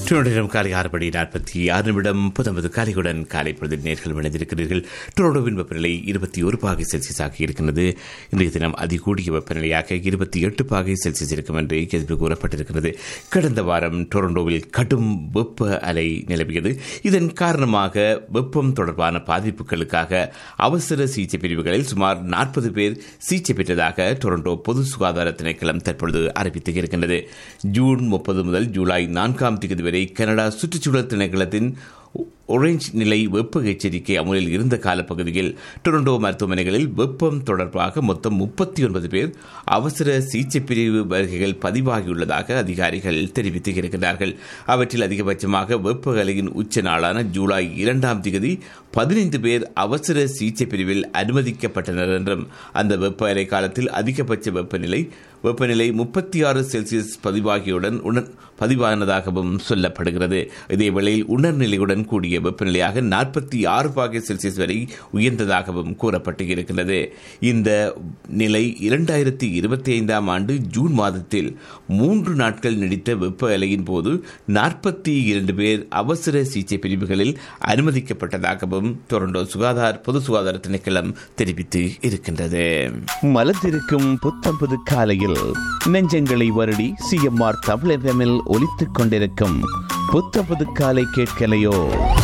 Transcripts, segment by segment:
Toronto காலை ஆறு மணி நாற்பத்தி ஆறு நிமிடம் புதம்பது காலையுடன் காலை பொழுதில் நேர்கள் இணைந்திருக்கிறீர்கள் டொரண்டோவின் வெப்பநிலை இருபத்தி ஒரு பாகை செல்சியஸாக இருக்கின்றது இன்றைய தினம் அதிகூடிய வெப்பநிலையாக இருபத்தி எட்டு பாகை செல்சியஸ் இருக்கும் என்று எதிர்ப்பு கூறப்பட்டிருக்கிறது கடந்த வாரம் டொரண்டோவில் கடும் வெப்ப அலை நிலவியது இதன் காரணமாக வெப்பம் தொடர்பான பாதிப்புகளுக்காக அவசர சிகிச்சை பிரிவுகளில் சுமார் நாற்பது பேர் சிகிச்சை பெற்றதாக டொரண்டோ பொது சுகாதார திணைக்களம் தற்பொழுது அறிவித்து இருக்கின்றது ஜூன் முப்பது முதல் ஜூலை நான்காம் தேதி வரை கனடா சுற்றுச்சூழல் திணைக்களத்தின் ஒரேஞ்ச் நிலை வெப்ப எச்சரிக்கை அமலில் இருந்த காலப்பகுதியில் டொரண்டோ மருத்துவமனைகளில் வெப்பம் தொடர்பாக மொத்தம் முப்பத்தி ஒன்பது பேர் அவசர சிகிச்சை பிரிவு வருகைகள் பதிவாகியுள்ளதாக அதிகாரிகள் தெரிவித்து இருக்கிறார்கள் அவற்றில் அதிகபட்சமாக வெப்ப அலையின் உச்ச நாளான ஜூலை இரண்டாம் தேதி பதினைந்து பேர் அவசர சிகிச்சை பிரிவில் அனுமதிக்கப்பட்டனர் என்றும் அந்த வெப்ப அலை காலத்தில் அதிகபட்ச வெப்பநிலை வெப்பநிலை முப்பத்தி ஆறு செல்சியஸ் பதிவாகியுடன் உணர் பதிவானதாகவும் சொல்லப்படுகிறது இதேவேளையில் உணர்நிலையுடன் கூடிய வெப்பநிலையாக நாற்பத்தி ஆறு பாகை செல்சியஸ் வரை உயர்ந்ததாகவும் கூறப்பட்டு இருக்கிறது இந்த நிலை இரண்டாயிரத்தி இருபத்தி ஐந்தாம் ஆண்டு ஜூன் மாதத்தில் மூன்று நாட்கள் நீடித்த வெப்ப அலையின் போது நாற்பத்தி இரண்டு பேர் அவசர சிகிச்சை பிரிவுகளில் அனுமதிக்கப்பட்டதாகவும் டொரண்டோ சுகாதார பொது சுகாதார திணைக்களம் தெரிவித்து இருக்கின்றது மலர்ந்திருக்கும் புத்தம்புது காலையில் நெஞ்சங்களை வருடி சிஎம்ஆர் தமிழகமில் ஒலித்துக் கொண்டிருக்கும் புத்தம்புது காலை கேட்கலையோ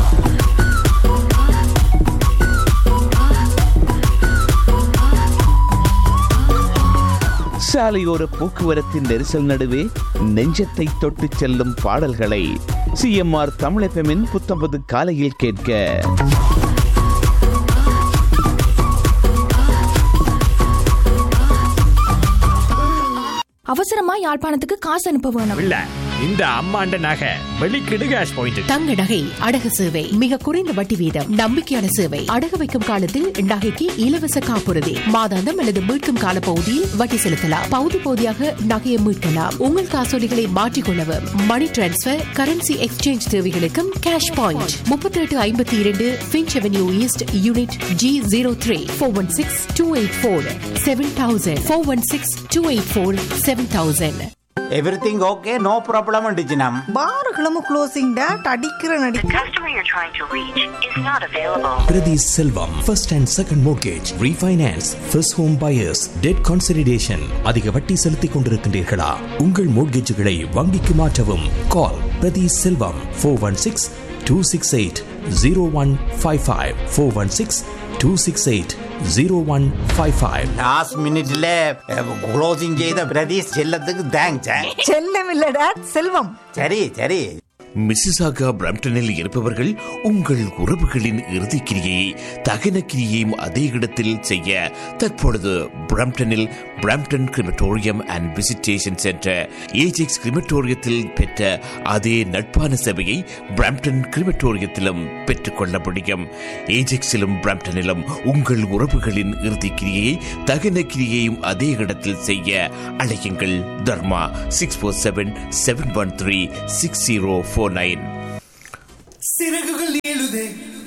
சாலையோர போக்குவரத்தின் நெரிசல் நடுவே நெஞ்சத்தை தொட்டுச் செல்லும் பாடல்களை சிஎம்ஆர் தமிழகமின் புத்தம்பது காலையில் கேட்க அவசரமா யாழ்ப்பாணத்துக்கு காசு அனுப்ப வேணும் இல்ல இந்த அம்மாண்ட நகை வெளிக்கிடு கேஷ் பாயிண்ட் தங்க நகை அடகு சேவை மிக குறைந்த வட்டி வீதம் நம்பிக்கையான சேவை அடகு வைக்கும் காலத்தில் நகைக்கு இலவச காப்புறுதி மாதாந்தம் அல்லது மீட்கும் கால பகுதியில் வட்டி செலுத்தலாம் பகுதி பகுதியாக நகையை மீட்கலாம் உங்கள் காசோலிகளை மாற்றிக்கொள்ளவும் மணி டிரான்ஸ்பர் கரன்சி எக்ஸ்சேஞ்ச் தேவைகளுக்கும் கேஷ் பாயிண்ட் முப்பத்தி எட்டு ஐம்பத்தி இரண்டு Finch avenue east unit G zero three four one six two eight four seven thousand four one six two eight four seven thousand everything okay no problem டிஜினம் பாருகளும் closing date அடிக்கிற The நடிக்க customer you're trying to reach is not available. Priti Selvam, first and second mortgage, refinance, first home buyers, debt consolidation. அதிக வட்டி செலுத்திக் கொண்டிருக்கின்றீர்களா உங்கள் மோட்கேஜுகளை வங்கிக்கு மாற்றவும் call Prathi Selvam four one six two six eight zero one five five four one six two six eight zero one five five last மினிட்ல closing செய்த பிரதீஷ் செல்லத்துக்கு thanks செல்லம் இல்ல டேட் செல்வம் சரி சரி மிசிசாகா பிரம்டனில் இருப்பவர்கள் உங்கள் உறவுகளின் இறுதிக் கிரியை தகன கிரியையும் அதே இடத்தில் செய்ய தற்பொழுது பிரம்டனில் Brampton crematorium and visitation centre Ajax கிரிமட்டோரியத்தில் பெற்ற அதே நட்பான சேவையை பிரம்டன் கிரிமட்டோரியத்திலும் பெற்றுக்கொள்ள முடியும் ஏஜெக்ஸிலும் பிரம்டனிலும் உங்கள் உறவுகளின் இறுதிக் கிரியையை தகன கிரியையும் அதே இடத்தில் செய்ய அழையுங்கள் Dharma six four seven seven one three six zero four nine சிறகுகள் எழுதே